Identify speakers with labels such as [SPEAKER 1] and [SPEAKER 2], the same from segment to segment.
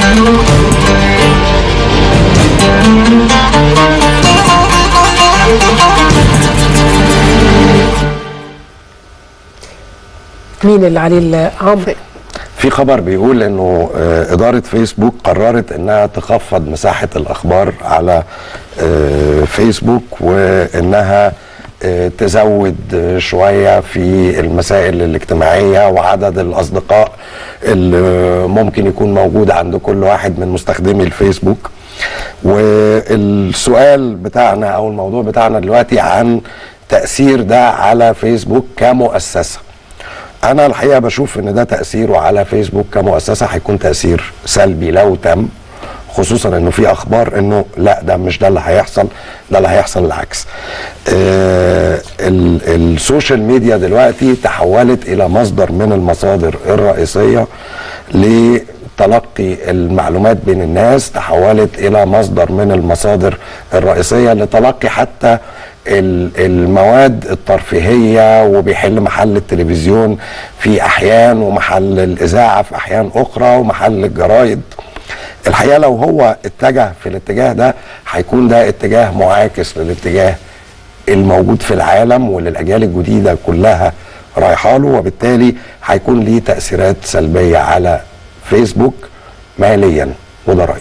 [SPEAKER 1] مين اللي عليه ال- عمرو
[SPEAKER 2] في خبر بيقول انه آه، اداره فيسبوك قررت انها تخفض مساحه الاخبار على آه، فيسبوك وانها آه، تزود آه، شويه في المسائل الاجتماعيه وعدد الاصدقاء اللي ممكن يكون موجود عند كل واحد من مستخدمي الفيسبوك والسؤال بتاعنا او الموضوع بتاعنا دلوقتي عن تاثير ده على فيسبوك كمؤسسه انا الحقيقه بشوف ان ده تاثيره على فيسبوك كمؤسسه هيكون تاثير سلبي لو تم خصوصا انه في اخبار انه لا ده مش ده اللي هيحصل ده اللي هيحصل العكس آه ال- السوشيال ميديا دلوقتي تحولت الى مصدر من المصادر الرئيسيه لتلقي المعلومات بين الناس تحولت الى مصدر من المصادر الرئيسيه لتلقي حتى ال- المواد الترفيهيه وبيحل محل التلفزيون في احيان ومحل الاذاعه في احيان اخرى ومحل الجرايد الحقيقه لو هو اتجه في الاتجاه ده هيكون ده اتجاه معاكس للاتجاه الموجود في العالم واللي الاجيال الجديده كلها رايحه له وبالتالي هيكون ليه تاثيرات سلبيه على فيسبوك ماليا وده رايي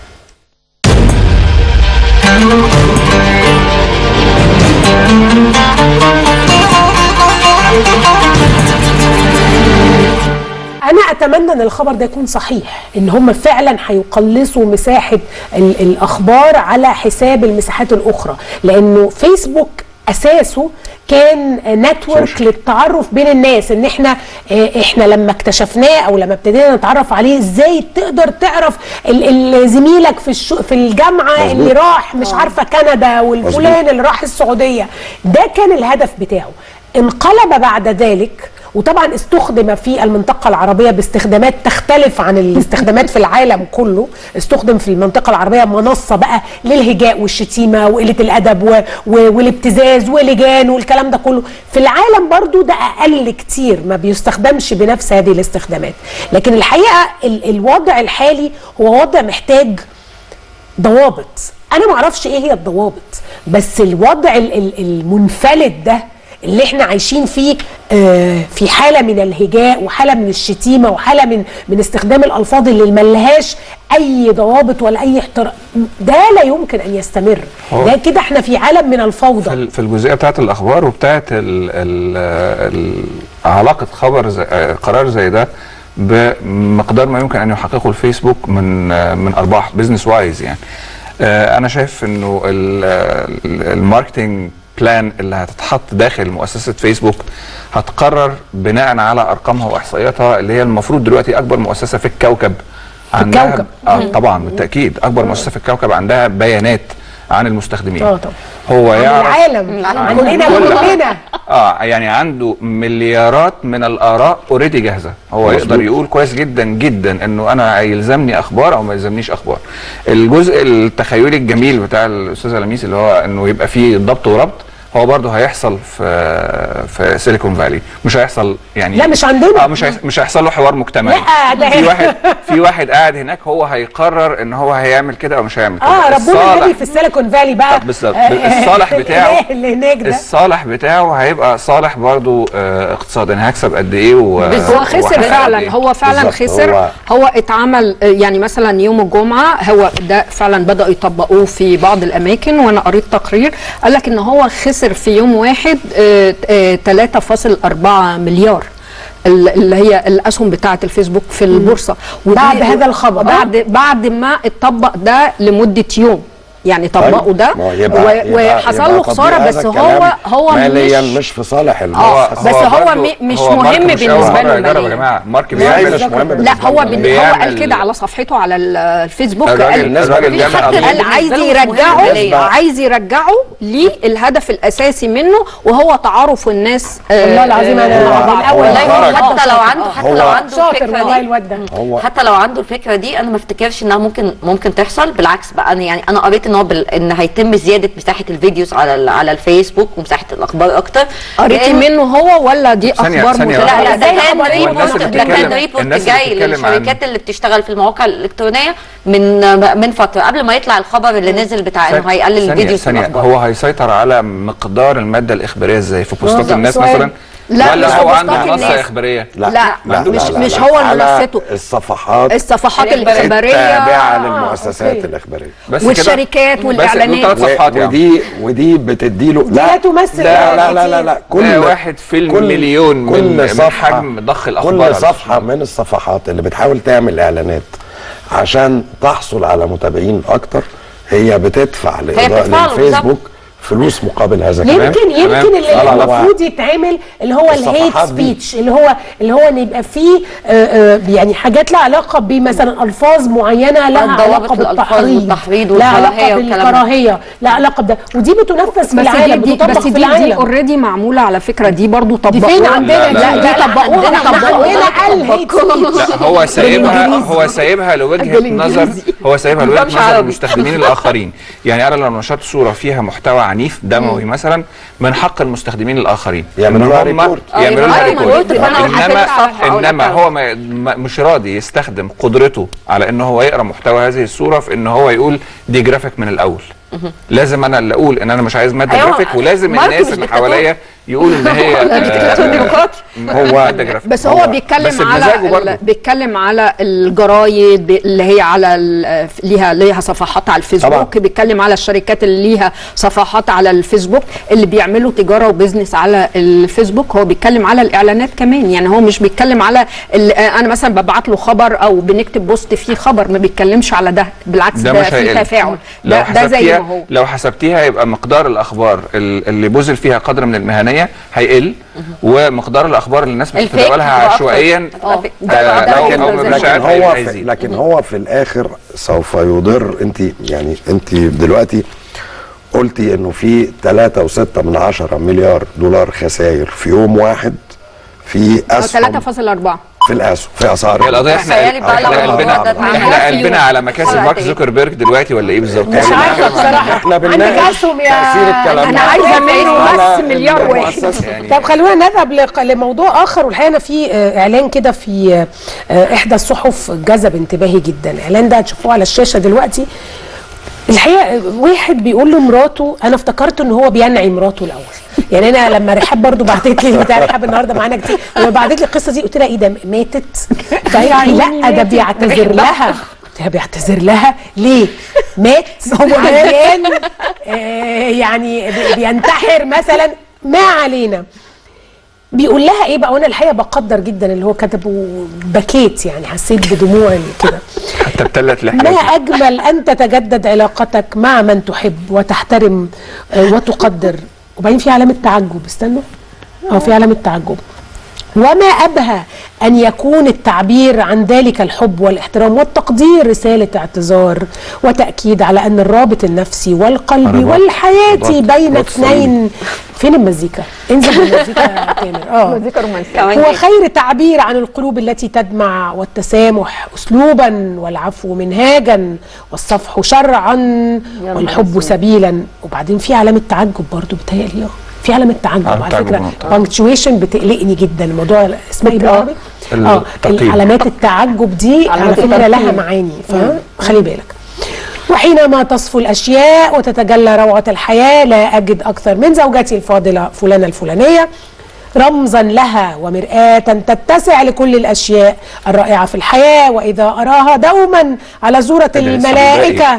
[SPEAKER 1] انا اتمنى ان الخبر ده يكون صحيح ان هم فعلا هيقلصوا مساحه ال- الاخبار على حساب المساحات الاخرى لانه فيسبوك اساسه كان نتورك
[SPEAKER 2] سوشيال.
[SPEAKER 1] للتعرف بين الناس ان احنا آه، احنا لما اكتشفناه او لما ابتدينا نتعرف عليه ازاي تقدر تعرف ال- ال- زميلك في الشو في الجامعه
[SPEAKER 2] مظبوط.
[SPEAKER 1] اللي راح مش عارفه كندا والفلان اللي راح السعوديه ده كان الهدف بتاعه انقلب بعد ذلك وطبعا استخدم في المنطقة العربية باستخدامات تختلف عن الاستخدامات في العالم كله استخدم في المنطقة العربية منصة بقى للهجاء والشتيمة وقلة الأدب و... و... والابتزاز ولجان والكلام ده كله في العالم برضو ده أقل كتير ما بيستخدمش بنفس هذه الاستخدامات لكن الحقيقة ال... الوضع الحالي هو وضع محتاج ضوابط انا ما اعرفش ايه هي الضوابط بس الوضع ال- ال- المنفلت ده اللي احنا عايشين فيه آه، في حاله من الهجاء وحاله من الشتيمه وحاله من من استخدام الالفاظ اللي ملهاش اي ضوابط ولا اي احترام ده لا يمكن ان يستمر
[SPEAKER 3] هو-
[SPEAKER 1] ده كده احنا في عالم من
[SPEAKER 3] في
[SPEAKER 1] الفوضى
[SPEAKER 3] ال- في الجزئيه بتاعت الاخبار وبتاعت ال ال ال علاقه خبر زي آه، قرار زي ده بمقدار ما يمكن ان يحققه الفيسبوك من آه، من ارباح بزنس وايز يعني آه، انا شايف انه ال- ال- الماركتينج بلان اللي هتتحط داخل مؤسسه فيسبوك هتقرر بناء على ارقامها واحصائياتها اللي هي المفروض دلوقتي اكبر مؤسسه في الكوكب عندها
[SPEAKER 1] الكوكب.
[SPEAKER 3] اه طبعا بالتاكيد اكبر مؤسسه في الكوكب عندها بيانات عن المستخدمين
[SPEAKER 1] اه طبعا
[SPEAKER 3] هو
[SPEAKER 1] عن
[SPEAKER 3] يعرف
[SPEAKER 1] العالم
[SPEAKER 3] عن
[SPEAKER 1] كلنا
[SPEAKER 3] كل
[SPEAKER 1] كلنا
[SPEAKER 3] اه يعني عنده مليارات من الاراء اوريدي جاهزه هو
[SPEAKER 2] مظبوط.
[SPEAKER 3] يقدر يقول كويس جدا جدا انه انا يلزمني اخبار او ما يلزمنيش اخبار الجزء التخيلي الجميل بتاع الاستاذه لميس اللي هو انه يبقى فيه ضبط وربط هو برضه هيحصل في في سيليكون فالي مش هيحصل يعني
[SPEAKER 1] لا، مش عندنا.
[SPEAKER 3] اه مش هيحصل مش هيحصل له حوار مجتمعي
[SPEAKER 1] لا، ده
[SPEAKER 3] في
[SPEAKER 1] هنا.
[SPEAKER 3] واحد في واحد قاعد هناك هو هيقرر ان هو هيعمل كده او مش هيعمل كده
[SPEAKER 1] اه ربنا
[SPEAKER 3] الصالح-
[SPEAKER 1] النبي في السيليكون فالي بقى
[SPEAKER 3] بالظبط
[SPEAKER 1] آه،
[SPEAKER 3] الصالح بتاعه
[SPEAKER 1] الإله اللي هناك ده
[SPEAKER 3] الصالح بتاعه هيبقى صالح برضو آه اقتصاد انا هكسب قد ايه و
[SPEAKER 4] هو خسر
[SPEAKER 3] وهحقق قد
[SPEAKER 4] فعلا
[SPEAKER 3] إيه.
[SPEAKER 4] هو فعلا
[SPEAKER 2] بالظبط،
[SPEAKER 4] خسر
[SPEAKER 2] هو-
[SPEAKER 4] هو, اتعمل آه، يعني مثلا يوم الجمعه هو ده فعلا بداوا يطبقوه في بعض الاماكن وانا قريت تقرير قال لك ان هو خسر في يوم واحد آه، آه، 3.4 مليار ال- اللي هي الاسهم بتاعه الفيسبوك في البورصه ودي-
[SPEAKER 1] بعد هذا الخبر.
[SPEAKER 4] بعد بعد ما اتطبق ده لمده يوم يعني طبقوا ده
[SPEAKER 2] ما هو يبقى-
[SPEAKER 4] و-
[SPEAKER 2] يبقى-
[SPEAKER 4] وحصل
[SPEAKER 2] يبقى
[SPEAKER 4] له
[SPEAKER 2] تطبيق
[SPEAKER 4] خساره
[SPEAKER 2] هذا
[SPEAKER 4] بس هو
[SPEAKER 2] الكلام
[SPEAKER 4] هو
[SPEAKER 2] ماليا
[SPEAKER 4] مش
[SPEAKER 2] مش في صالح
[SPEAKER 4] اه
[SPEAKER 2] المؤسسه
[SPEAKER 4] بس هو
[SPEAKER 3] برضو-
[SPEAKER 4] م- مش
[SPEAKER 3] هو مارك
[SPEAKER 4] مهم
[SPEAKER 3] مش
[SPEAKER 4] بالنسبه
[SPEAKER 3] أول مرة
[SPEAKER 4] له
[SPEAKER 3] يجرب يا
[SPEAKER 4] ماليا.
[SPEAKER 3] جماعه مارك
[SPEAKER 2] لا،
[SPEAKER 3] بيعمل
[SPEAKER 2] مش مهم
[SPEAKER 4] لا
[SPEAKER 2] بالنسبة
[SPEAKER 4] هو
[SPEAKER 2] لنا.
[SPEAKER 4] بن... هو
[SPEAKER 3] بيعمل-
[SPEAKER 4] قال كده على صفحته على ال- الفيسبوك
[SPEAKER 3] الراجل
[SPEAKER 4] قال
[SPEAKER 3] الراجل بيعمل
[SPEAKER 5] خط
[SPEAKER 3] قضية.
[SPEAKER 4] قال عايز
[SPEAKER 5] بالنسبة له مش مهم
[SPEAKER 4] يرجعه
[SPEAKER 5] ماليا.
[SPEAKER 4] عايز يرجعه للهدف الاساسي منه وهو تعارف الناس آه،
[SPEAKER 1] والله العظيم
[SPEAKER 4] آه،
[SPEAKER 1] انا
[SPEAKER 4] مع
[SPEAKER 1] من
[SPEAKER 4] بعض.
[SPEAKER 1] الاول
[SPEAKER 5] والله
[SPEAKER 2] خرج.
[SPEAKER 5] حتى لو عنده حتى
[SPEAKER 2] هو
[SPEAKER 5] لو عنده
[SPEAKER 1] شاطر
[SPEAKER 5] الفكره
[SPEAKER 1] والله
[SPEAKER 5] دي
[SPEAKER 1] الواد ده
[SPEAKER 2] هو
[SPEAKER 5] حتى لو عنده الفكره دي انا ما افتكرش انها ممكن ممكن تحصل بالعكس بقى انا يعني انا قريت ان ان هو بال... ان هيتم زياده مساحه الفيديوز على ال... على الفيسبوك ومساحه الاخبار اكتر
[SPEAKER 4] قريتي
[SPEAKER 5] لأن-
[SPEAKER 4] منه هو ولا دي
[SPEAKER 3] ثانية-
[SPEAKER 4] اخبار
[SPEAKER 3] ثانية
[SPEAKER 5] لا لا
[SPEAKER 3] واحدة.
[SPEAKER 5] ده
[SPEAKER 1] زي
[SPEAKER 5] كان
[SPEAKER 1] الخبرية
[SPEAKER 5] ريبورت
[SPEAKER 3] والناس اللي
[SPEAKER 5] ده كان
[SPEAKER 3] بتتكلم-
[SPEAKER 5] ريبورت
[SPEAKER 3] الناس اللي
[SPEAKER 5] جاي
[SPEAKER 3] بتتكلم عن-
[SPEAKER 5] للشركات اللي بتشتغل في المواقع الالكترونيه من من فتره قبل ما يطلع الخبر اللي نزل بتاع انه هيقلل
[SPEAKER 3] ثانية-
[SPEAKER 5] الفيديوز في
[SPEAKER 3] ثانية
[SPEAKER 5] الاخبار
[SPEAKER 3] هو هيسيطر على مقدار المادة الإخبارية ازاي في بوستات
[SPEAKER 1] بالظبط.
[SPEAKER 3] الناس
[SPEAKER 1] سؤال.
[SPEAKER 3] مثلا
[SPEAKER 4] لا،
[SPEAKER 3] ولا
[SPEAKER 4] مش
[SPEAKER 3] هو
[SPEAKER 4] في
[SPEAKER 3] عنده
[SPEAKER 4] بوستات
[SPEAKER 3] منصة
[SPEAKER 4] الناس.
[SPEAKER 3] إخبارية
[SPEAKER 4] لا، مش- مش هو اللي
[SPEAKER 2] على
[SPEAKER 4] منصته.
[SPEAKER 2] الصفحات
[SPEAKER 4] الصفحات
[SPEAKER 5] الإخبارية.
[SPEAKER 4] الاخباريه
[SPEAKER 2] التابعه للمؤسسات
[SPEAKER 1] أوكي.
[SPEAKER 2] الاخباريه
[SPEAKER 3] بس كده؟
[SPEAKER 4] والشركات
[SPEAKER 3] بس
[SPEAKER 4] والإعلانات.
[SPEAKER 3] دول ثلاث صفحات
[SPEAKER 2] و-
[SPEAKER 3] يعني
[SPEAKER 2] ودي ودي بتديله
[SPEAKER 1] دي لا تمثل
[SPEAKER 2] لا لا لا لا, لا.
[SPEAKER 3] كل واحد في المليون من, من حجم ضخ الأخبار على
[SPEAKER 2] كل صفحه من الصفحات اللي بتحاول تعمل اعلانات عشان تحصل على متابعين اكتر هي بتدفع لإضاءة
[SPEAKER 5] بتدفع له
[SPEAKER 2] للفيسبوك فلوس مقابل هذا الكلام
[SPEAKER 1] يمكن
[SPEAKER 3] تمام.
[SPEAKER 1] يمكن اللي
[SPEAKER 2] لا، لا،
[SPEAKER 1] المفروض يتعمل اللي هو الهيت
[SPEAKER 2] الصفحات دي.
[SPEAKER 1] سبيتش اللي هو اللي هو ان يبقى فيه آه، آه، يعني حاجات لها علاقه بمثلا الفاظ معينه لها
[SPEAKER 5] ضوابط
[SPEAKER 1] علاقه
[SPEAKER 5] الألفاظ
[SPEAKER 1] بالتحريض
[SPEAKER 5] والتحريض
[SPEAKER 1] لها
[SPEAKER 5] والكراهية
[SPEAKER 1] علاقه
[SPEAKER 5] والكلام ده.
[SPEAKER 1] بالكراهيه لها علاقه بده ودي بتنفذ في
[SPEAKER 4] بس
[SPEAKER 1] العالم
[SPEAKER 4] دي, دي
[SPEAKER 1] بتطبق
[SPEAKER 4] بس
[SPEAKER 1] في
[SPEAKER 4] دي دي
[SPEAKER 1] العالم
[SPEAKER 4] اوريدي معموله على فكره دي برضو
[SPEAKER 1] دي
[SPEAKER 4] طبقوها
[SPEAKER 1] فين عندنا
[SPEAKER 3] لا، لا،
[SPEAKER 1] لا
[SPEAKER 3] لا.
[SPEAKER 1] دي طبقوها
[SPEAKER 5] عندنا
[SPEAKER 1] طبقوها
[SPEAKER 5] طبقوها.
[SPEAKER 1] الهيت سبيتش
[SPEAKER 3] لا هو سايبها
[SPEAKER 1] بالإنجليزي.
[SPEAKER 3] هو سايبها لوجهه نظر هو سايبها لوجهه
[SPEAKER 5] مش
[SPEAKER 3] نظر
[SPEAKER 5] عربي.
[SPEAKER 3] المستخدمين الاخرين يعني انا لو نشرت صوره فيها محتوى عنيف دموي مثلا من حق المستخدمين الاخرين
[SPEAKER 2] يعملوا
[SPEAKER 3] إن
[SPEAKER 2] لها
[SPEAKER 3] هم
[SPEAKER 2] ريبورت.
[SPEAKER 5] آه،
[SPEAKER 3] يعملوا لها
[SPEAKER 5] يعملوا
[SPEAKER 3] ريبورت
[SPEAKER 5] ريبورت، فأنا
[SPEAKER 3] انما
[SPEAKER 5] هحاسب الصفحة أو
[SPEAKER 3] انما
[SPEAKER 5] الأكونت.
[SPEAKER 3] هو ما ما- مش راضي يستخدم قدرته على ان هو يقرا محتوى هذه الصوره في ان هو يقول دي جرافيك من الاول لازم انا اللي اقول ان انا مش عايز ماده
[SPEAKER 5] أيوة،
[SPEAKER 3] جرافيك ولازم
[SPEAKER 5] مارك
[SPEAKER 3] الناس
[SPEAKER 5] مش
[SPEAKER 3] اللي
[SPEAKER 5] ديكتاتور.
[SPEAKER 3] حواليا يقولوا ان هي
[SPEAKER 5] ديكتاتور
[SPEAKER 3] آه،
[SPEAKER 5] ديمقراطي.
[SPEAKER 3] هو ماده جرافيك
[SPEAKER 4] بس هو,
[SPEAKER 2] هو-
[SPEAKER 4] بيتكلم
[SPEAKER 3] بس
[SPEAKER 4] على
[SPEAKER 3] بمزاجه برضه.
[SPEAKER 4] ال- بيتكلم على الجرايد ب- اللي هي على ال- ليها ليها صفحات على الفيسبوك
[SPEAKER 2] طبعا.
[SPEAKER 4] بيتكلم على الشركات اللي ليها صفحات على الفيسبوك اللي بيعملوا تجاره وبزنس على الفيسبوك هو بيتكلم على الاعلانات كمان يعني هو مش بيتكلم على ال- انا مثلا ببعت له خبر او بنكتب بوست فيه خبر ما بيتكلمش على ده بالعكس
[SPEAKER 3] ده
[SPEAKER 4] ده,
[SPEAKER 3] مش
[SPEAKER 4] فيه
[SPEAKER 3] هيقل
[SPEAKER 4] تفاعل
[SPEAKER 3] لو
[SPEAKER 4] ده, ده زي
[SPEAKER 3] حسبتيها
[SPEAKER 4] ما هو
[SPEAKER 3] لو حسبتيها يبقى مقدار الاخبار ال- اللي بذل فيها قدر من المهنيه هيقل ومقدار الاخبار اللي الناس
[SPEAKER 5] الفيك
[SPEAKER 3] بتتداولها
[SPEAKER 5] هتبقى
[SPEAKER 3] عشوائيا
[SPEAKER 5] أكتر.
[SPEAKER 4] اه
[SPEAKER 5] ده-
[SPEAKER 3] آه،
[SPEAKER 5] ده
[SPEAKER 3] لو
[SPEAKER 5] لكن-
[SPEAKER 3] او
[SPEAKER 5] لكن
[SPEAKER 3] مش عارف
[SPEAKER 2] هو في
[SPEAKER 3] هيزيد
[SPEAKER 2] لكن هو في الاخر سوف يضر انت يعني انت دلوقتي قلتي انه في 3.6 من عشرة مليار دولار خسائر في يوم واحد في اسهم
[SPEAKER 4] 3.4
[SPEAKER 2] في الاسهم في اسعار
[SPEAKER 3] هي القضيه احنا
[SPEAKER 5] تخيلي بقى
[SPEAKER 3] احنا
[SPEAKER 5] لو
[SPEAKER 3] قلبنا
[SPEAKER 5] الموضوع ده اتعمل
[SPEAKER 3] احنا
[SPEAKER 5] في
[SPEAKER 3] قلبنا
[SPEAKER 5] يوم.
[SPEAKER 3] على مكاسب
[SPEAKER 5] حلقة
[SPEAKER 3] مارك
[SPEAKER 5] إيه؟
[SPEAKER 3] زوكربيرج دلوقتي ولا ايه بالظبط؟
[SPEAKER 1] مش عارفه بصراحه
[SPEAKER 2] احنا
[SPEAKER 1] عندك
[SPEAKER 2] بنناقش
[SPEAKER 1] اسهم يا
[SPEAKER 2] تأثير الكلام
[SPEAKER 4] أنا
[SPEAKER 2] ده
[SPEAKER 4] عايزة منه
[SPEAKER 2] على
[SPEAKER 4] بس مليار واحد.
[SPEAKER 2] المؤسسة.
[SPEAKER 3] يعني
[SPEAKER 1] طب خلونا نذهب لق- لموضوع اخر والحقيقه انا في آه، اعلان كده في آه، احدى الصحف جذب انتباهي جدا الاعلان ده هتشوفوه على الشاشه دلوقتي الحقيقه واحد بيقول لمراته انا افتكرت ان هو بينعي مراته الاول يعني انا لما رحاب برضو بعتت لي بتاع رحاب النهارده معانا كتير لما بعتت لي القصه دي قلت لها ايه ده ماتت فقالت لي لا ده بيعتذر لها قلت لها بيعتذر لها ليه مات هو مليان آه يعني بي- بينتحر مثلا ما علينا بيقول لها ايه بقى وانا الحقيقه بقدر جدا اللي هو كتبه بكيت يعني حسيت بدموع كده
[SPEAKER 3] حتى ابتلت
[SPEAKER 1] ما
[SPEAKER 3] لحياتي
[SPEAKER 1] أجمل أن تتجدد علاقتك مع من تحب وتحترم آه، وتقدر وبعدين في علامة تعجب استنوا اه في علامة تعجب وما أبهى أن يكون التعبير عن ذلك الحب والاحترام والتقدير رسالة اعتذار وتأكيد على أن الرابط النفسي والقلبي
[SPEAKER 3] رباط-
[SPEAKER 1] والحياتي
[SPEAKER 3] رباط-
[SPEAKER 1] بين
[SPEAKER 3] رباط
[SPEAKER 1] اثنين فين المزيكا؟ انزل بالمزيكا يا تامر اه
[SPEAKER 4] مزيكا رومانسيه
[SPEAKER 5] كمان
[SPEAKER 1] هو
[SPEAKER 5] إيه؟
[SPEAKER 1] خير تعبير عن القلوب التي تدمع والتسامح اسلوبا والعفو منهاجا والصفح شرعا والحب سبيلا وبعدين في علامه تعجب برضو بتهيألي اه في علامه تعجب
[SPEAKER 3] علامة
[SPEAKER 1] على
[SPEAKER 3] تعجب،
[SPEAKER 1] فكره
[SPEAKER 3] آه.
[SPEAKER 1] بانكتويشن بتقلقني جدا الموضوع اسمها ايه بالعربي؟ اه
[SPEAKER 3] التقييم.
[SPEAKER 1] علامات التعجب دي على
[SPEAKER 5] علامات
[SPEAKER 1] فكره لها
[SPEAKER 5] الترقيم.
[SPEAKER 1] معاني فخلي بالك وحينما تصفو الأشياء وتتجلى روعة الحياة لا أجد أكثر من زوجتي الفاضلة فلانة الفلانية رمزا لها ومرآة تتسع لكل الأشياء الرائعة في الحياة وإذا أراها دوما على زورة
[SPEAKER 3] ده لسه
[SPEAKER 1] الملائكة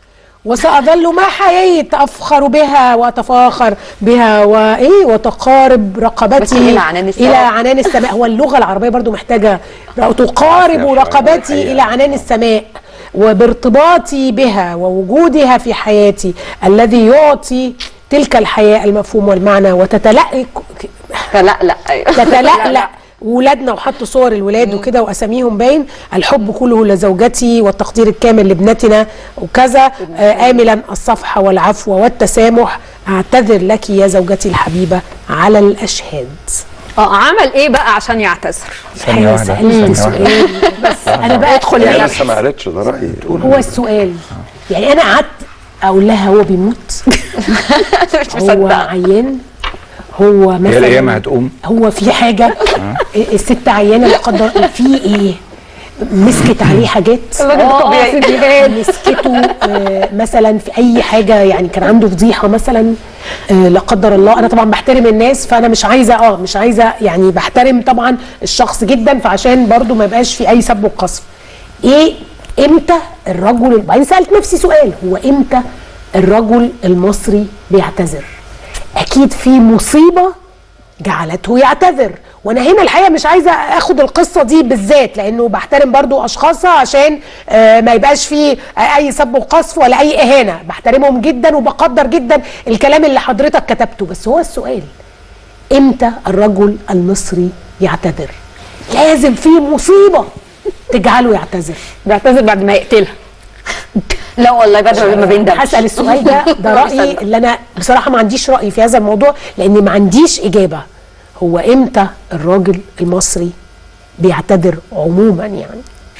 [SPEAKER 1] وسأظل ما حييت أفخر بها وأتفاخر بها وإيه وتقارب
[SPEAKER 5] بس
[SPEAKER 1] رقبتي
[SPEAKER 5] إلى عنان السماء.
[SPEAKER 1] إلى عنان السماء هو اللغة العربية برضو محتاجة تقارب
[SPEAKER 2] عافية
[SPEAKER 1] رقبتي
[SPEAKER 2] شوية.
[SPEAKER 1] إلى عنان السماء وبارتباطي بها ووجودها في حياتي الذي يعطي تلك الحياة المفهوم والمعنى وتتلألأ
[SPEAKER 5] فلا لا أيوة.
[SPEAKER 1] تتلألأ ولادنا وحطوا صور الولاد وكده واساميهم باين الحب كله لزوجتي والتقدير الكامل لابنتنا وكذا آه آملا الصفح والعفو والتسامح اعتذر لك يا زوجتي الحبيبه على الاشهاد
[SPEAKER 4] اه عمل ايه بقى عشان يعتذر
[SPEAKER 3] ثانية واحدة
[SPEAKER 1] سألت
[SPEAKER 3] ثانية واحدة
[SPEAKER 1] سؤال بس انا بقى ادخل
[SPEAKER 2] هي
[SPEAKER 1] يا
[SPEAKER 2] لسه ما قالتش ده رايي
[SPEAKER 1] هو السؤال يعني انا قعدت اقول لها هو بيموت
[SPEAKER 5] مش
[SPEAKER 1] هو
[SPEAKER 5] مصدقه
[SPEAKER 1] عيان هو
[SPEAKER 3] هي
[SPEAKER 1] مثلا
[SPEAKER 3] الايام هتقوم
[SPEAKER 1] هو في حاجه الست عيانه لا قدر الله في ايه مسكت عليه حاجات
[SPEAKER 5] طبيعي.
[SPEAKER 1] مسكته آه، مثلا في اي حاجه يعني كان عنده فضيحه مثلا آه، لا قدر الله انا طبعا بحترم الناس فانا مش عايزه اه مش عايزه يعني بحترم طبعا الشخص جدا فعشان برضو ما يبقاش في اي سب وقصف ايه امتى الرجل وبعدين سالت نفسي سؤال هو امتى الرجل المصري بيعتذر اكيد في مصيبه جعلته يعتذر وانا هنا الحقيقه مش عايزه اخد القصه دي بالذات لانه بحترم برضو اشخاصها عشان آه، ما يبقاش في اي سب وقذف ولا اي اهانه بحترمهم جدا وبقدر جدا الكلام اللي حضرتك كتبته بس هو السؤال امتى الرجل المصري يعتذر لازم في مصيبه تجعله يعتذر
[SPEAKER 4] بيعتذر بعد ما يقتلها
[SPEAKER 5] لا والله بعد ما ما بيندمش
[SPEAKER 1] هسال السؤال ده ده رايي
[SPEAKER 5] بصدق.
[SPEAKER 1] اللي انا بصراحه ما عنديش راي في هذا الموضوع لاني ما عنديش اجابه هو امتى الراجل المصري بيعتذر عموما يعني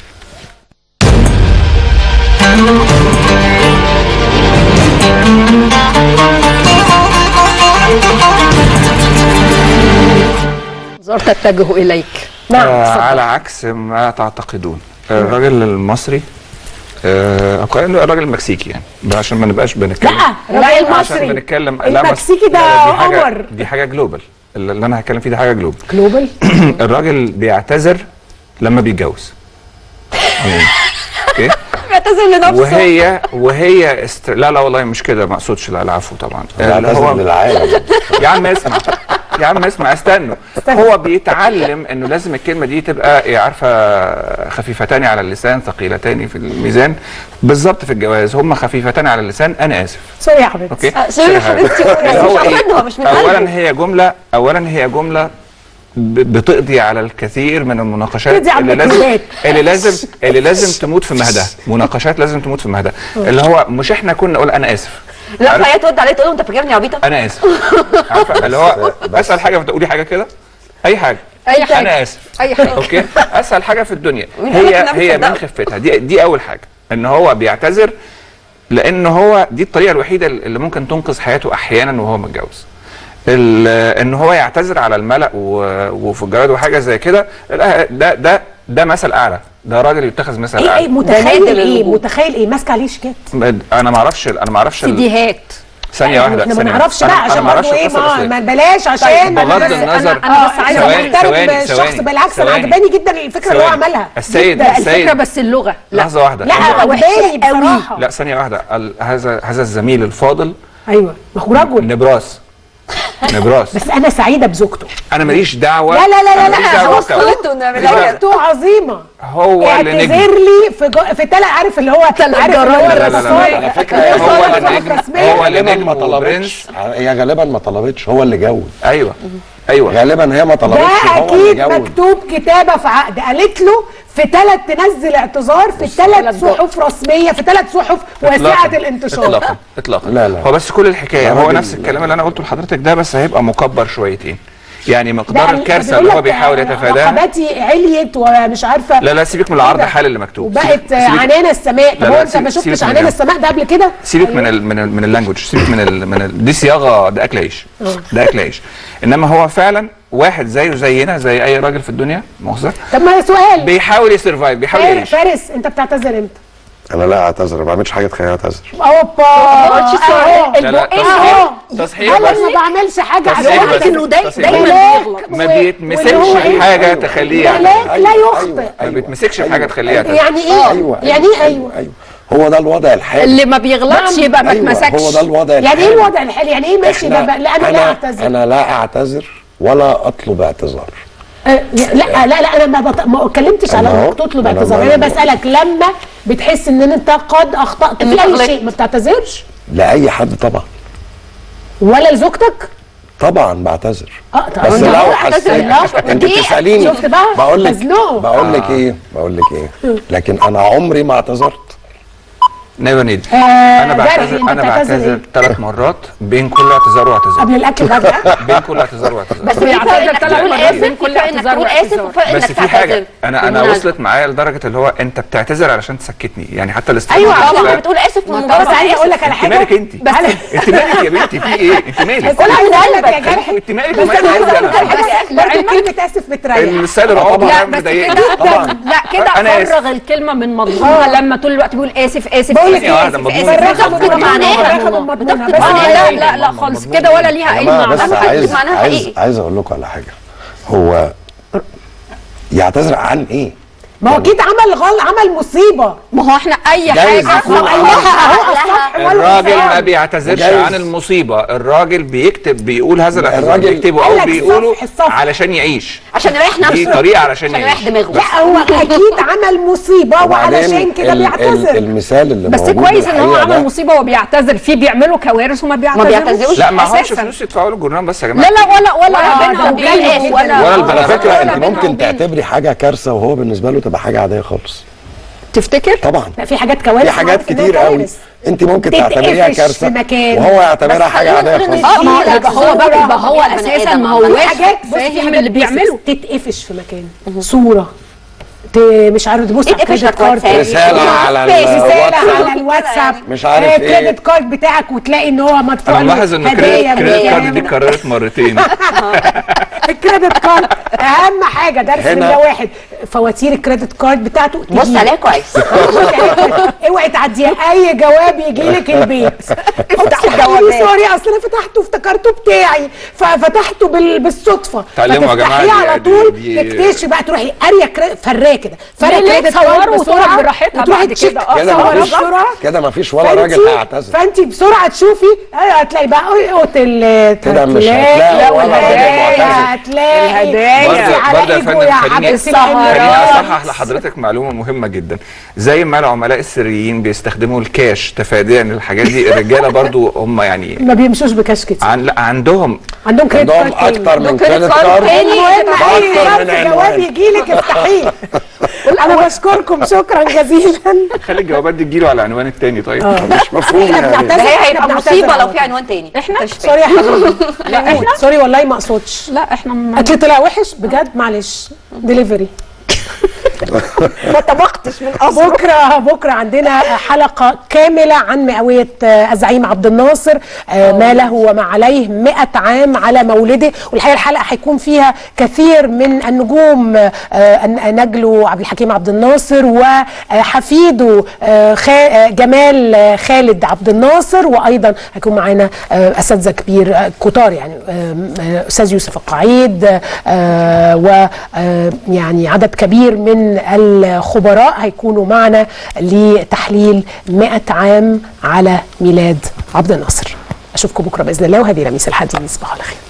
[SPEAKER 4] زار تتجه اليك
[SPEAKER 1] نعم
[SPEAKER 3] آه
[SPEAKER 1] اتفضل.
[SPEAKER 3] على عكس ما تعتقدون الراجل المصري آه أو كأنه الراجل المكسيكي يعني ده عشان ما نبقاش بنتكلم
[SPEAKER 1] لا الراجل
[SPEAKER 3] عشان
[SPEAKER 1] المصري
[SPEAKER 3] بنتكلم لا بس-
[SPEAKER 1] المكسيكي ده
[SPEAKER 3] لا، دي حاجة
[SPEAKER 1] قمر
[SPEAKER 3] دي حاجه جلوبال اللي انا هتكلم فيه ده حاجه جلوبال
[SPEAKER 1] جلوبال
[SPEAKER 3] الراجل بيعتذر لما بيتجوز يعني، اوكي
[SPEAKER 5] بيعتذر لنفسه
[SPEAKER 3] وهي وهي است... لا لا والله مش كده ما اقصدش لا العفو طبعا اللي
[SPEAKER 2] بيعتذر
[SPEAKER 3] هو
[SPEAKER 2] للعالم
[SPEAKER 3] يا عم اسمع يا عم اسمع استنوا هو بيتعلم انه لازم الكلمه دي تبقى إيه عارفه خفيفتان على اللسان ثقيلتان في الميزان بالظبط في الجواز هم خفيفتان على اللسان انا اسف
[SPEAKER 1] سوري يا حبيبتي
[SPEAKER 3] اوكي
[SPEAKER 5] آه، سوري يا حبيبتي
[SPEAKER 3] اللي هو
[SPEAKER 5] مش
[SPEAKER 3] إيه؟
[SPEAKER 5] قصدها مش من
[SPEAKER 3] اولا
[SPEAKER 5] قلبه
[SPEAKER 3] هي جمله اولا هي جمله ب- بتقضي على الكثير من المناقشات
[SPEAKER 1] تقضي على
[SPEAKER 3] اللي لازم
[SPEAKER 1] الميكروبات.
[SPEAKER 3] اللي لازم اللي لازم تموت في مهدها مناقشات لازم تموت في مهدها اللي هو مش احنا كنا نقول انا اسف
[SPEAKER 5] لا
[SPEAKER 3] عارف؟
[SPEAKER 5] فهي ترد عليه تقول له انت فاكرني عبيطه
[SPEAKER 3] انا اسف عارفه اللي هو اسال حاجه فتقولي حاجه كده اي حاجه
[SPEAKER 4] أي حاجة.
[SPEAKER 3] انا اسف
[SPEAKER 4] اي حاجه
[SPEAKER 3] اوكي اسهل حاجه في الدنيا
[SPEAKER 5] مين
[SPEAKER 3] هي
[SPEAKER 5] قالك إنها
[SPEAKER 3] هي من
[SPEAKER 5] بتصدقه؟
[SPEAKER 3] خفتها دي دي اول حاجه ان هو بيعتذر لان هو دي الطريقه الوحيده اللي ممكن تنقذ حياته احيانا وهو متجوز ال- ان هو يعتذر على الملأ و- وفي الجرايد وحاجه زي كده لا، ده ده ده مثل اعلى ده راجل يتخذ مثل
[SPEAKER 1] ايه ايه
[SPEAKER 3] اعلى
[SPEAKER 1] متخيل
[SPEAKER 5] نادر
[SPEAKER 1] ايه
[SPEAKER 5] الوجود.
[SPEAKER 1] متخيل ايه ماسكه عليه شيكات
[SPEAKER 3] انا ما اعرفش انا ما اعرفش ال-
[SPEAKER 4] سيديهات
[SPEAKER 3] ثانيه واحده
[SPEAKER 1] احنا ما
[SPEAKER 3] ثانية
[SPEAKER 1] نعرفش
[SPEAKER 3] واحدة.
[SPEAKER 1] بقى
[SPEAKER 3] أنا-
[SPEAKER 1] عشان
[SPEAKER 3] أنا ما
[SPEAKER 1] برضه
[SPEAKER 3] أعرفش
[SPEAKER 1] ايه
[SPEAKER 3] القصة
[SPEAKER 1] ما,
[SPEAKER 3] الأصلية.
[SPEAKER 1] ما بلاش عشان
[SPEAKER 3] بغض
[SPEAKER 1] أنا-
[SPEAKER 3] النظر-
[SPEAKER 1] انا بس عايزه
[SPEAKER 3] ثواني-
[SPEAKER 1] احترم
[SPEAKER 3] ثواني-
[SPEAKER 1] الشخص
[SPEAKER 3] ثواني-
[SPEAKER 1] بالعكس انا
[SPEAKER 3] ثواني.
[SPEAKER 1] عجباني جدا الفكره اللي هو
[SPEAKER 3] ثواني.
[SPEAKER 1] عملها
[SPEAKER 3] السيد
[SPEAKER 1] جداً.
[SPEAKER 3] السيد
[SPEAKER 4] الفكره بس اللغه لا
[SPEAKER 3] لحظه واحده
[SPEAKER 1] لا
[SPEAKER 4] اللغة
[SPEAKER 1] عجباني
[SPEAKER 4] وحشة قوي.
[SPEAKER 1] بصراحه
[SPEAKER 3] لا ثانيه واحده ال- هذا هذا الزميل الفاضل
[SPEAKER 1] ايوه ما هو رجل
[SPEAKER 3] نبراس نبراس
[SPEAKER 1] بس انا سعيده بزوجته
[SPEAKER 3] انا ماليش دعوه
[SPEAKER 1] لا لا لا
[SPEAKER 3] أنا
[SPEAKER 1] لا
[SPEAKER 3] ماليش
[SPEAKER 1] لا
[SPEAKER 3] دعوة
[SPEAKER 1] هو
[SPEAKER 3] بكده.
[SPEAKER 5] صورته نعمل
[SPEAKER 3] لا، لا.
[SPEAKER 1] زوجته عظيمه
[SPEAKER 3] هو اللي
[SPEAKER 1] اعتذر
[SPEAKER 3] نجم
[SPEAKER 1] لي في جو... في تلات عارف اللي هو عارف اللي هو
[SPEAKER 3] لا، لا، لا، لا،
[SPEAKER 1] الرسول
[SPEAKER 3] على
[SPEAKER 2] فكرة
[SPEAKER 1] اللي
[SPEAKER 3] هو
[SPEAKER 1] صور
[SPEAKER 3] اللي
[SPEAKER 1] صورة
[SPEAKER 3] نجم
[SPEAKER 1] رسمية.
[SPEAKER 3] هو اللي
[SPEAKER 2] غالبا
[SPEAKER 3] نجم
[SPEAKER 2] ما
[SPEAKER 3] وبرنس
[SPEAKER 2] طلبتش هي غالبا ما طلبتش هو اللي جوز
[SPEAKER 3] ايوه ايوه
[SPEAKER 2] غالبا هي ما
[SPEAKER 1] ده
[SPEAKER 2] طلبتش هو اللي
[SPEAKER 1] اكيد
[SPEAKER 2] جوز
[SPEAKER 1] مكتوب كتابه في عقد قالت له في ثلاث تنزل اعتذار في ثلاث صحف رسميه في ثلاث صحف واسعه
[SPEAKER 3] إطلاقاً.
[SPEAKER 1] الانتشار
[SPEAKER 3] اطلاقا اطلاقا
[SPEAKER 2] لا، لا.
[SPEAKER 3] هو بس كل الحكايه
[SPEAKER 2] ده
[SPEAKER 3] هو
[SPEAKER 2] راجل-
[SPEAKER 3] نفس الكلام اللي انا قلته لحضرتك ده بس هيبقى مكبر شويتين يعني
[SPEAKER 1] ده
[SPEAKER 3] مقدار الكارثه اللي هو بيحاول يتفاداها
[SPEAKER 1] رقباتي عليت ومش عارفه
[SPEAKER 3] لا لا سيبك من العرض
[SPEAKER 1] كده.
[SPEAKER 3] حال اللي مكتوب
[SPEAKER 1] وبقت
[SPEAKER 3] سيبك- سيبك-
[SPEAKER 1] عنان السماء طب
[SPEAKER 3] لا،
[SPEAKER 1] هو
[SPEAKER 3] لا،
[SPEAKER 1] انت
[SPEAKER 3] سيبك-
[SPEAKER 1] ما
[SPEAKER 3] سيبك
[SPEAKER 1] شفتش
[SPEAKER 3] من
[SPEAKER 1] عنان
[SPEAKER 3] ده.
[SPEAKER 1] السماء ده قبل كده
[SPEAKER 3] سيبك من ال من ال من اللانجوج سيبك من ال من ال دي صياغه ده اكل عيش ده اكل عيش انما هو فعلا واحد زيه زينا زي اي راجل في الدنيا مؤاخذه
[SPEAKER 1] طب ما سؤال
[SPEAKER 3] بيحاول يسرفايف بيحاول
[SPEAKER 1] فار-
[SPEAKER 3] يعيش
[SPEAKER 1] فارس انت بتعتذر امتى؟
[SPEAKER 2] انا لا اعتذر ما بعملش حاجه تخليني اعتذر
[SPEAKER 1] اوبا اهو
[SPEAKER 3] لا، لا،
[SPEAKER 1] اهو
[SPEAKER 3] تصحيح
[SPEAKER 1] انا
[SPEAKER 3] بس
[SPEAKER 1] ما بعملش حاجه
[SPEAKER 3] تصحيح
[SPEAKER 1] عشان
[SPEAKER 3] بس.
[SPEAKER 4] انه داي-
[SPEAKER 3] تصحيح
[SPEAKER 4] دايما
[SPEAKER 3] بس.
[SPEAKER 4] بيغلط
[SPEAKER 3] ما
[SPEAKER 1] و-
[SPEAKER 3] بيتمسكش
[SPEAKER 1] واللي هو إيه؟
[SPEAKER 3] حاجه تخليه يعتذر
[SPEAKER 1] ملاك لا يخطئ
[SPEAKER 3] ما بيتمسكش في حاجه تخليه يعتذر
[SPEAKER 1] يعني ايه؟
[SPEAKER 2] ايوه
[SPEAKER 1] يعني ايه ايوه؟
[SPEAKER 2] ايوه هو ده الوضع الحالي
[SPEAKER 4] اللي ما بيغلطش يبقى ما
[SPEAKER 2] أيوة،
[SPEAKER 4] اتمسكش
[SPEAKER 2] هو ده الوضع
[SPEAKER 1] يعني
[SPEAKER 2] الحالي
[SPEAKER 1] ايه الوضع الحالي؟ يعني ايه ماشي ده
[SPEAKER 2] إحنا-
[SPEAKER 1] بقى؟ لا انا لا اعتذر
[SPEAKER 2] انا لا اعتذر ولا اطلب اعتذار
[SPEAKER 1] أه، لا لا لا انا ما بط... ما اتكلمتش على
[SPEAKER 2] أنا أهو.
[SPEAKER 1] انك تطلب
[SPEAKER 2] أنا
[SPEAKER 1] اعتذار
[SPEAKER 2] ما-
[SPEAKER 1] انا بسالك لما بتحس ان انت قد اخطات
[SPEAKER 5] إنك
[SPEAKER 1] في اي
[SPEAKER 5] غلطت.
[SPEAKER 1] شيء ما بتعتذرش
[SPEAKER 2] لاي حد طبعا
[SPEAKER 1] ولا لزوجتك
[SPEAKER 2] طبعا بعتذر
[SPEAKER 1] اه طب
[SPEAKER 2] بس
[SPEAKER 1] أنت
[SPEAKER 2] لو
[SPEAKER 1] أهو
[SPEAKER 2] حسيت
[SPEAKER 1] اعتذر.
[SPEAKER 2] انت
[SPEAKER 1] دي-
[SPEAKER 2] بتساليني
[SPEAKER 1] شفت بقى
[SPEAKER 2] بقول لك
[SPEAKER 1] مزنوق
[SPEAKER 2] بقول لك ايه بقول لك ايه لكن انا عمري ما اعتذرت
[SPEAKER 3] نيفر نيد
[SPEAKER 1] آه،
[SPEAKER 3] انا
[SPEAKER 1] جرحي،
[SPEAKER 3] بعتذر
[SPEAKER 1] أنت
[SPEAKER 3] انا
[SPEAKER 1] بتعتذر
[SPEAKER 3] بعتذر
[SPEAKER 1] إيه؟
[SPEAKER 3] ثلاث مرات بين كل اعتذار واعتذار
[SPEAKER 1] قبل الاكل ده بجد؟
[SPEAKER 3] بين كل اعتذار واعتذار
[SPEAKER 5] بس في
[SPEAKER 4] بيعتذر
[SPEAKER 5] فرق انك
[SPEAKER 4] ثلاث
[SPEAKER 5] تقول
[SPEAKER 4] مرات
[SPEAKER 5] اسف
[SPEAKER 4] بين
[SPEAKER 5] في
[SPEAKER 4] كل
[SPEAKER 5] فرق انك
[SPEAKER 4] اعتذار
[SPEAKER 5] تقول اسف
[SPEAKER 4] واعتذار.
[SPEAKER 5] وفرق انك
[SPEAKER 3] بس في حاجه
[SPEAKER 5] تعتذر
[SPEAKER 3] انا انا
[SPEAKER 5] بالمناسبة.
[SPEAKER 3] وصلت معايا لدرجه اللي هو انت بتعتذر علشان تسكتني يعني حتى الاستغفار
[SPEAKER 5] ايوه
[SPEAKER 3] بالله-
[SPEAKER 5] طبعا بتقول اسف من
[SPEAKER 1] بس
[SPEAKER 5] مجرد
[SPEAKER 1] عايزه اقول
[SPEAKER 5] اسف
[SPEAKER 1] لك على
[SPEAKER 3] انت
[SPEAKER 1] حاجه
[SPEAKER 3] مالك انت
[SPEAKER 1] بس
[SPEAKER 3] انت مالك يا بنتي في ايه انت مالك
[SPEAKER 1] بس انا عايزه اقول لك يا
[SPEAKER 3] انت
[SPEAKER 1] جرحي
[SPEAKER 3] انت مالك
[SPEAKER 1] بس
[SPEAKER 3] ومالك
[SPEAKER 1] انا عايزه اقول
[SPEAKER 3] انت
[SPEAKER 1] لك على
[SPEAKER 3] انا
[SPEAKER 1] حاجه برضه كلمه اسف بتريح
[SPEAKER 3] السيد العقاب
[SPEAKER 4] لا
[SPEAKER 3] كان
[SPEAKER 4] بس
[SPEAKER 3] مضايقني
[SPEAKER 4] كده
[SPEAKER 2] طبعا.
[SPEAKER 4] لا كده
[SPEAKER 3] أنا آسف.
[SPEAKER 4] فرغ الكلمه من مضمونها لما طول الوقت بيقول اسف اسف
[SPEAKER 1] بقول لك
[SPEAKER 4] اسف
[SPEAKER 3] ثانية واحدة،
[SPEAKER 4] اسف
[SPEAKER 3] مضمون.
[SPEAKER 4] اسف
[SPEAKER 1] بالرغم
[SPEAKER 5] بتفقد
[SPEAKER 1] من
[SPEAKER 5] معناها.
[SPEAKER 1] بالرغم من مضمونها بس
[SPEAKER 5] بتفقد
[SPEAKER 4] آه،
[SPEAKER 5] معناها.
[SPEAKER 4] لا لا لا خالص كده ولا ليها
[SPEAKER 2] يا
[SPEAKER 4] اي
[SPEAKER 2] جماعه
[SPEAKER 4] معنى
[SPEAKER 2] بس
[SPEAKER 5] أنا
[SPEAKER 2] عايز
[SPEAKER 5] معناها
[SPEAKER 2] عايز
[SPEAKER 5] حقيقي.
[SPEAKER 2] عايز اقول لكم على حاجه هو يعتذر عن ايه؟
[SPEAKER 1] ما هو اكيد عمل غل عمل مصيبه
[SPEAKER 4] ما هو احنا اي
[SPEAKER 2] جايز
[SPEAKER 4] حاجه
[SPEAKER 2] يكون
[SPEAKER 1] قال لها اهو الصفح
[SPEAKER 3] الراجل ما
[SPEAKER 1] والمثال
[SPEAKER 3] بيعتذرش
[SPEAKER 2] وجايز.
[SPEAKER 3] عن المصيبه الراجل بيكتب بيقول هذا الاعتذار
[SPEAKER 2] الراجل
[SPEAKER 3] بيكتبه
[SPEAKER 1] قال
[SPEAKER 3] او
[SPEAKER 1] لك
[SPEAKER 3] بيقوله
[SPEAKER 1] الصفح- الصفح.
[SPEAKER 3] علشان يعيش
[SPEAKER 5] عشان يريح
[SPEAKER 3] دي
[SPEAKER 5] نفسه
[SPEAKER 3] طريقه علشان
[SPEAKER 5] عشان يريح
[SPEAKER 3] يعيش
[SPEAKER 5] دماغه
[SPEAKER 1] لا هو اكيد عمل مصيبه وعلشان كده
[SPEAKER 2] ال- ال-
[SPEAKER 1] بيعتذر
[SPEAKER 2] المثال اللي
[SPEAKER 4] بس
[SPEAKER 2] موجود
[SPEAKER 4] كويس ان هو
[SPEAKER 2] الحقيقة
[SPEAKER 4] عمل
[SPEAKER 2] ده
[SPEAKER 4] مصيبه وبيعتذر فيه بيعملوا كوارث وما بيعتذروش
[SPEAKER 5] بيعتذروش.
[SPEAKER 3] لا معهمش
[SPEAKER 4] أساساً.
[SPEAKER 3] فلوس يدفعوا له الجرنان بس يا جماعه
[SPEAKER 4] لا لا ولا ولا
[SPEAKER 5] ولا
[SPEAKER 4] بينها
[SPEAKER 5] بينهم
[SPEAKER 4] وبينه
[SPEAKER 5] وبين
[SPEAKER 4] ولا
[SPEAKER 3] ولا
[SPEAKER 2] على
[SPEAKER 3] البنات.
[SPEAKER 2] فكره
[SPEAKER 4] ولا
[SPEAKER 2] انت
[SPEAKER 4] بينها
[SPEAKER 2] ممكن
[SPEAKER 4] وبين.
[SPEAKER 2] تعتبري حاجه كارثه وهو بالنسبه له تبقى حاجه عاديه خالص
[SPEAKER 4] تفتكر
[SPEAKER 2] طبعا
[SPEAKER 1] لا في حاجات كوارث
[SPEAKER 2] في حاجات
[SPEAKER 1] معروف إنها
[SPEAKER 2] كتير قوي
[SPEAKER 1] كوارث.
[SPEAKER 2] انت ممكن
[SPEAKER 1] تتقفش
[SPEAKER 2] تعتبريها
[SPEAKER 1] في
[SPEAKER 2] كارثه
[SPEAKER 1] مكان.
[SPEAKER 2] وهو يعتبرها
[SPEAKER 1] بس
[SPEAKER 2] حاجه
[SPEAKER 1] خلينا
[SPEAKER 2] عاديه
[SPEAKER 1] نقول إن
[SPEAKER 2] خالص
[SPEAKER 4] اه ما هو
[SPEAKER 1] لا،
[SPEAKER 4] يبقى هو بقى يبقى هو
[SPEAKER 5] البني
[SPEAKER 4] اساسا
[SPEAKER 5] آدم
[SPEAKER 4] ما هو
[SPEAKER 5] عمل
[SPEAKER 1] في حاجات بص في
[SPEAKER 4] فاهم
[SPEAKER 1] حاجات
[SPEAKER 4] اللي بيعمله
[SPEAKER 1] تتقفش في مكان صوره ت... مش عارف تبص على
[SPEAKER 5] تتقفش
[SPEAKER 1] الكريدت
[SPEAKER 5] لك
[SPEAKER 1] كارد
[SPEAKER 5] واتساب.
[SPEAKER 2] رسالة على
[SPEAKER 1] رساله
[SPEAKER 2] الواتساب.
[SPEAKER 1] على الواتساب
[SPEAKER 2] مش عارف
[SPEAKER 1] آه،
[SPEAKER 2] إيه.
[SPEAKER 1] الكريدت كارد بتاعك وتلاقي ان هو مدفوع
[SPEAKER 3] انا
[SPEAKER 1] له
[SPEAKER 3] ملاحظ ان
[SPEAKER 1] هدايا
[SPEAKER 3] الكريدت كريدت كارد
[SPEAKER 1] بكام.
[SPEAKER 3] دي اتكررت مرتين
[SPEAKER 1] الكريدت كارد اهم حاجه درس
[SPEAKER 2] هنا-
[SPEAKER 1] نمره واحد فواتير الكريدت كارد بتاعته
[SPEAKER 5] بص
[SPEAKER 1] تجيب.
[SPEAKER 5] عليها كويس
[SPEAKER 1] اوعي تعديها اي جواب يجي لك البيت افتحي الجواب سوري اصل انا فتحته افتكرته بتاعي ففتحته بال... بالصدفه
[SPEAKER 3] اتعلموا يا جماعة
[SPEAKER 1] فتفتحيه
[SPEAKER 3] دي-
[SPEAKER 1] على
[SPEAKER 3] دي-
[SPEAKER 1] طول
[SPEAKER 3] دي-
[SPEAKER 1] تكتشفي بقى تروحي قاريه كري... فراه كده فراه
[SPEAKER 4] ليه
[SPEAKER 1] كريدت
[SPEAKER 4] تصوروا
[SPEAKER 1] كارد
[SPEAKER 4] وتقعد
[SPEAKER 1] بسرعه
[SPEAKER 4] براحتها
[SPEAKER 1] وتروحي
[SPEAKER 4] بعد
[SPEAKER 1] تشيك
[SPEAKER 4] كده. آه،
[SPEAKER 2] كده
[SPEAKER 1] تصورها
[SPEAKER 2] مفيش
[SPEAKER 1] بسرعه
[SPEAKER 2] كده مفيش ولا
[SPEAKER 1] فأنتي-
[SPEAKER 2] راجل هيعتذر
[SPEAKER 1] فانت بسرعه تشوفي ايوه هتلاقي بقى اوتيل
[SPEAKER 2] كده مش هتلاقي ولا راجل معتذر.
[SPEAKER 1] هتلاقي
[SPEAKER 4] الهدايا.
[SPEAKER 1] بصي
[SPEAKER 3] برضه
[SPEAKER 1] على
[SPEAKER 3] برضه يا
[SPEAKER 1] ايجو
[SPEAKER 3] فندم
[SPEAKER 1] يا
[SPEAKER 3] خليني
[SPEAKER 1] عبد
[SPEAKER 4] السهرات.
[SPEAKER 3] خليني اصحح لحضرتك معلومه مهمه جدا زي ما العملاء السريين بيستخدموا الكاش تفاديا للحاجات دي الرجاله برضو هم يعني
[SPEAKER 1] ما بيمشوش بكاش كتير
[SPEAKER 3] عن لا عندهم
[SPEAKER 1] عندهم كريدت
[SPEAKER 2] عندهم
[SPEAKER 1] كارد تاني.
[SPEAKER 2] اكتر من
[SPEAKER 5] عندهم
[SPEAKER 2] كريدت
[SPEAKER 5] كريدت كارد
[SPEAKER 2] كارد
[SPEAKER 5] تاني.
[SPEAKER 1] المهم اي
[SPEAKER 2] واكتر من
[SPEAKER 1] ظرف جواب
[SPEAKER 2] عنوان
[SPEAKER 1] يجي لك افتحيه انا بشكركم شكرا جزيلا
[SPEAKER 3] خلي الجوابات دي تجيله على العنوان التاني طيب
[SPEAKER 2] مش مفهوم
[SPEAKER 1] احنا
[SPEAKER 2] يعني
[SPEAKER 1] بنعتذر
[SPEAKER 5] ده هي
[SPEAKER 1] احنا
[SPEAKER 5] هيبقى
[SPEAKER 1] بنعتذر
[SPEAKER 5] مصيبه لو
[SPEAKER 1] على
[SPEAKER 5] في عنوان تاني
[SPEAKER 4] احنا
[SPEAKER 5] مش
[SPEAKER 1] سوري يا حبيبي لا احنا سوري والله ما اقصدش
[SPEAKER 4] لا احنا ما
[SPEAKER 1] اكل طلع وحش بجد معلش ديليفري
[SPEAKER 4] ما طبختش من اصله
[SPEAKER 1] بكره بكره عندنا حلقه كامله عن مئويه آه، الزعيم عبد الناصر آه، ما له وما عليه 100 عام على مولده والحقيقه الحلقه هيكون فيها كثير من النجوم آه، نجله عبد الحكيم عبد الناصر وحفيده آه، خا- آه، جمال آه، خالد عبد الناصر وايضا هيكون معانا آه، اساتذه كبير آه، كتار يعني آم، آه، استاذ يوسف القعيد ويعني عدد كبير من الخبراء هيكونوا معنا لتحليل 100 عام على ميلاد عبد الناصر اشوفكم بكره باذن الله وهذه لميس الحديث صباح الخير